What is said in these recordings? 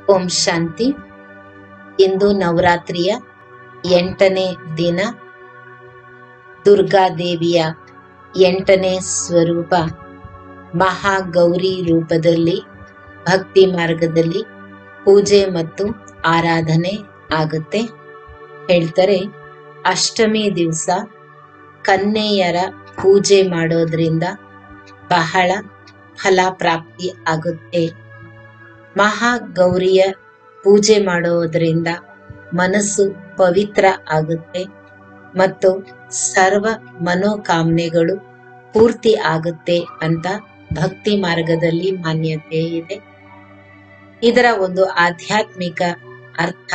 ಓಂ ಶಾಂತಿ ಇಂದು ನವರಾತ್ರಿಯ ಎಂಟನೇ ದಿನ ದುರ್ಗಾದೇವಿಯ ಎಂಟನೇ ಸ್ವರೂಪ ಮಹಾಗೌರಿ ರೂಪದಲ್ಲಿ ಭಕ್ತಿ ಮಾರ್ಗದಲ್ಲಿ ಪೂಜೆ ಮತ್ತು ಆರಾಧನೆ ಆಗುತ್ತೆ ಹೇಳ್ತಾರೆ ಅಷ್ಟಮಿ ದಿವಸ ಕನ್ಯೆಯರ ಪೂಜೆ ಮಾಡೋದ್ರಿಂದ ಬಹಳ ಫಲ ಪ್ರಾಪ್ತಿ ಆಗುತ್ತೆ ಮಹಾಗೌರಿಯ ಪೂಜೆ ಮಾಡೋದ್ರಿಂದ ಮನಸ್ಸು ಪವಿತ್ರ ಆಗುತ್ತೆ ಮತ್ತು ಸರ್ವ ಮನೋಕಾಮನೆಗಳು ಪೂರ್ತಿ ಆಗುತ್ತೆ ಅಂತ ಭಕ್ತಿ ಮಾರ್ಗದಲ್ಲಿ ಮಾನ್ಯತೆ ಇದೆ ಇದರ ಒಂದು ಆಧ್ಯಾತ್ಮಿಕ ಅರ್ಥ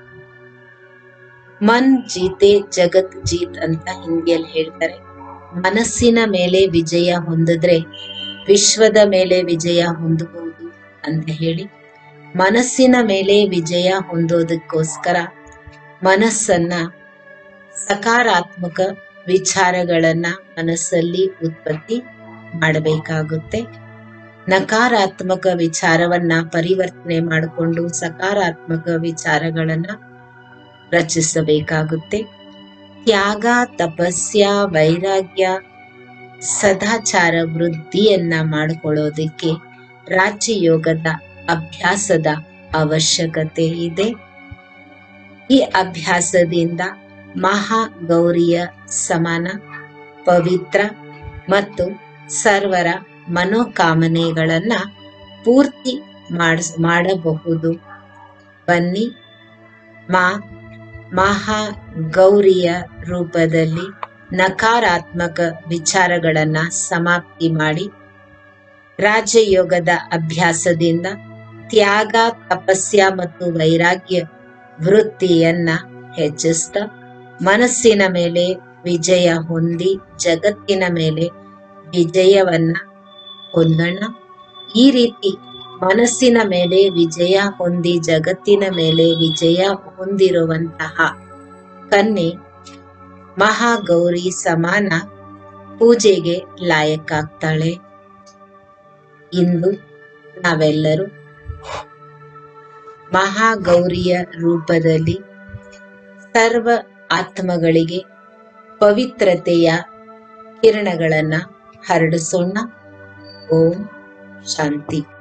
ಮನ್ ಜೀತೆ ಜಗತ್ ಜೀತ್ ಅಂತ ಹಿಂದಿಯಲ್ಲಿ ಹೇಳ್ತಾರೆ ಮನಸ್ಸಿನ ಮೇಲೆ ವಿಜಯ ಹೊಂದಿದ್ರೆ ವಿಶ್ವದ ಮೇಲೆ ವಿಜಯ ಹೊಂದಬಹುದು ಅಂತ ಹೇಳಿ ಮನಸ್ಸಿನ ಮೇಲೆ ವಿಜಯ ಹೊಂದೋದಕ್ಕೋಸ್ಕರ ಮನಸ್ಸನ್ನ ಸಕಾರಾತ್ಮಕ ವಿಚಾರಗಳನ್ನ ಮನಸ್ಸಲ್ಲಿ ಉತ್ಪತ್ತಿ ಮಾಡಬೇಕಾಗುತ್ತೆ ನಕಾರಾತ್ಮಕ ವಿಚಾರವನ್ನ ಪರಿವರ್ತನೆ ಮಾಡಿಕೊಂಡು ಸಕಾರಾತ್ಮಕ ವಿಚಾರಗಳನ್ನ ರಚಿಸಬೇಕಾಗುತ್ತೆ ತ್ಯಾಗ ತಪಸ್ಯ ವೈರಾಗ್ಯ ಸದಾಚಾರ ವೃದ್ಧಿಯನ್ನ ಮಾಡಿಕೊಳ್ಳೋದಕ್ಕೆ ರಾಜ್ಯಯೋಗದ ಅಭ್ಯಾಸದ ಅವಶ್ಯಕತೆ ಇದೆ ಈ ಅಭ್ಯಾಸದಿಂದ ಮಹಾಗೌರಿಯ ಸಮಾನ ಪವಿತ್ರ ಮತ್ತು ಸರ್ವರ ಮನೋಕಾಮನೆಗಳನ್ನ ಪೂರ್ತಿ ಮಾಡಿಸ್ ಮಾಡಬಹುದು ಬನ್ನಿ ಮಾ ಮಹಾಗೌರಿಯ ರೂಪದಲ್ಲಿ ನಕಾರಾತ್ಮಕ ವಿಚಾರಗಳನ್ನ ಸಮಾಪ್ತಿ ಮಾಡಿ ರಾಜಯೋಗದ ಅಭ್ಯಾಸದಿಂದ ತ್ಯಾಗ ತಪಸ್ಯ ಮತ್ತು ವೈರಾಗ್ಯ ವೃತ್ತಿಯನ್ನ ಹೆಚ್ಚಿಸ್ತಾ ಮನಸ್ಸಿನ ಮೇಲೆ ವಿಜಯ ಹೊಂದಿ ಜಗತ್ತಿನ ಮೇಲೆ ವಿಜಯವನ್ನ ಹೊಂದೋಣ ಈ ರೀತಿ ಮನಸ್ಸಿನ ಮೇಲೆ ವಿಜಯ ಹೊಂದಿ ಜಗತ್ತಿನ ಮೇಲೆ ವಿಜಯ ಹೊಂದಿರುವಂತಹ ಕನ್ಯೆ ಮಹಾಗೌರಿ ಸಮಾನ ಪೂಜೆಗೆ ಲಾಯಕ್ಕಾಗ್ತಾಳೆ ಇಂದು ನಾವೆಲ್ಲರೂ ಮಹಾಗೌರಿಯ ರೂಪದಲ್ಲಿ ಸರ್ವ ಆತ್ಮಗಳಿಗೆ ಪವಿತ್ರತೆಯ ಕಿರಣಗಳನ್ನ ಹರಡಿಸೋಣ ಓಂ ಶಾಂತಿ